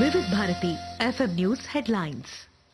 వివిధ Bharati FM news headlines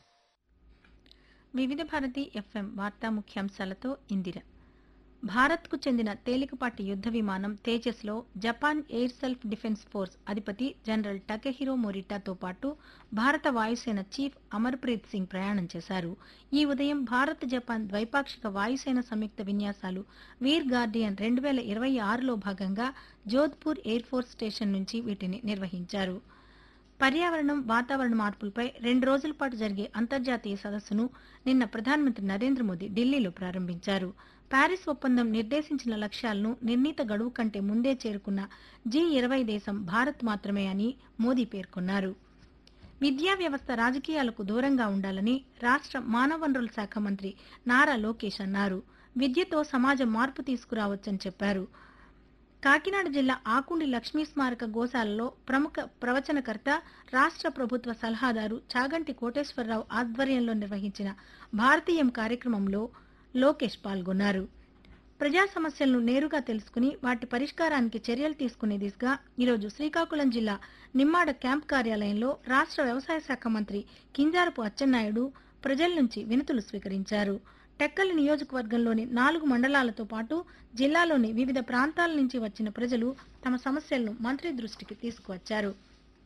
వివిధ Bharati FM వార్తా ముఖ్యాంశాలతో ఇందిర భారత్కు చెందిన తేలికపాటి యుద్ధ విమానం తేజస్లో Japan air self defence force అధిపతి జనరల్ టకెహిరో మొరిటాతో పాటు భారత వాయుసేన చీఫ్ అమర్ప్రీత్ సింగ్ ప్రయాణం చేశారు ఈ ఉదయం భారత్ జపాన్ ద్వైపాక్షిక వాయుసేన సంయుక్త విన్యాసాలు వీర్ గార్డియన్ రెండు వేల ఇరవై ఆరులో భాగంగా జోధ్పూర్ ఎయిర్ ఫోర్స్ స్టేషన్ నుంచి వీటిని నిర్వహించారు పర్యావరణం వాతావరణ మార్పులపై రెండు రోజుల పాటు జరిగే అంతర్జాతీయ సదస్సును నిన్న ప్రధానమంత్రి నరేంద్ర మోదీ ఢిల్లీలో ప్రారంభించారు ప్యారిస్ ఒప్పందం నిర్దేశించిన లక్ష్యాలను నిర్ణీత గడువు కంటే ముందే చేరుకున్న జీ ఇరవై దేశం భారత్ మాత్రమే అని మోదీ పేర్కొన్నారు విద్యా వ్యవస్థ రాజకీయాలకు దూరంగా ఉండాలని రాష్ట్ర మానవ వనరుల శాఖ మంత్రి నారా లోకేష్ అన్నారు విద్యతో సమాజం మార్పు తీసుకురావచ్చని చెప్పారు కాకినాడ జిల్లా ఆకుండి లక్ష్మీ స్మారక గోశాలలో ప్రముఖ ప్రవచనకర్త రాష్ట్ర ప్రభుత్వ సలహాదారు చాగంటి కోటేశ్వరరావు ఆధ్వర్యంలో నిర్వహించిన భారతీయం కార్యక్రమంలో లోకేష్ పాల్గొన్నారు ప్రజా సమస్యలను నేరుగా తెలుసుకుని వాటి పరిష్కారానికి చర్యలు తీసుకునే దిశగా ఈరోజు శ్రీకాకుళం జిల్లా నిమ్మాడ క్యాంప్ కార్యాలయంలో రాష్ట్ర వ్యవసాయ శాఖ మంత్రి కింజారపు అచ్చెన్నాయుడు ప్రజల నుంచి వినతులు స్వీకరించారు టెక్కలి నియోజకవర్గంలోని నాలుగు మండలాలతో పాటు జిల్లాలోని వివిధ ప్రాంతాల నుంచి వచ్చిన ప్రజలు తమ సమస్యలను మంత్రి దృష్టికి తీసుకువచ్చారు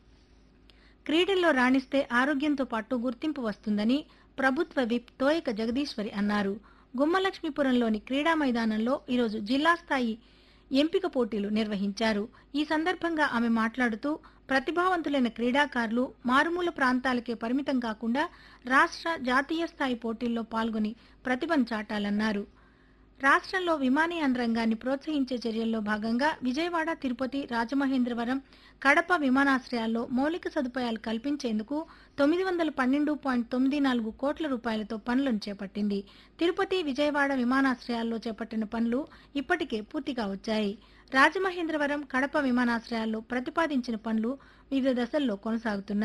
క్రీడల్లో రాణిస్తే ఆరోగ్యంతో పాటు గుర్తింపు వస్తుందని ప్రభుత్వ విప్ తోయక జగదీశ్వరి అన్నారు గుమ్మలక్ష్మీపురంలోని క్రీడా మైదానంలో ఈరోజు జిల్లా స్థాయి ఎంపిక పోటీలు నిర్వహించారు ఈ సందర్భంగా ఆమె మాట్లాడుతూ ప్రతిభావంతులైన క్రీడాకారులు మారుమూల ప్రాంతాలకే పరిమితం కాకుండా రాష్ట్ర జాతీయ స్థాయి పోటీల్లో పాల్గొని ప్రతిభను చాటాలన్నారు రాష్ట్రంలో విమానయాన రంగాన్ని ప్రోత్సహించే చర్యల్లో భాగంగా విజయవాడ తిరుపతి రాజమహేంద్రవరం కడప విమానాశ్రయాల్లో మౌలిక సదుపాయాలు కల్పించేందుకు తొమ్మిది వందల పన్నెండు పాయింట్ తొమ్మిది నాలుగు కోట్ల రూపాయలతో పనులను చేపట్టింది తిరుపతి విజయవాడ విమానాశ్రయాల్లో చేపట్టిన పనులు ఇప్పటికే పూర్తిగా వచ్చాయి రాజమహేంద్రవరం కడప విమానాశ్రయాల్లో ప్రతిపాదించిన పనులు వివిధ దశల్లో కొనసాగుతున్నాయి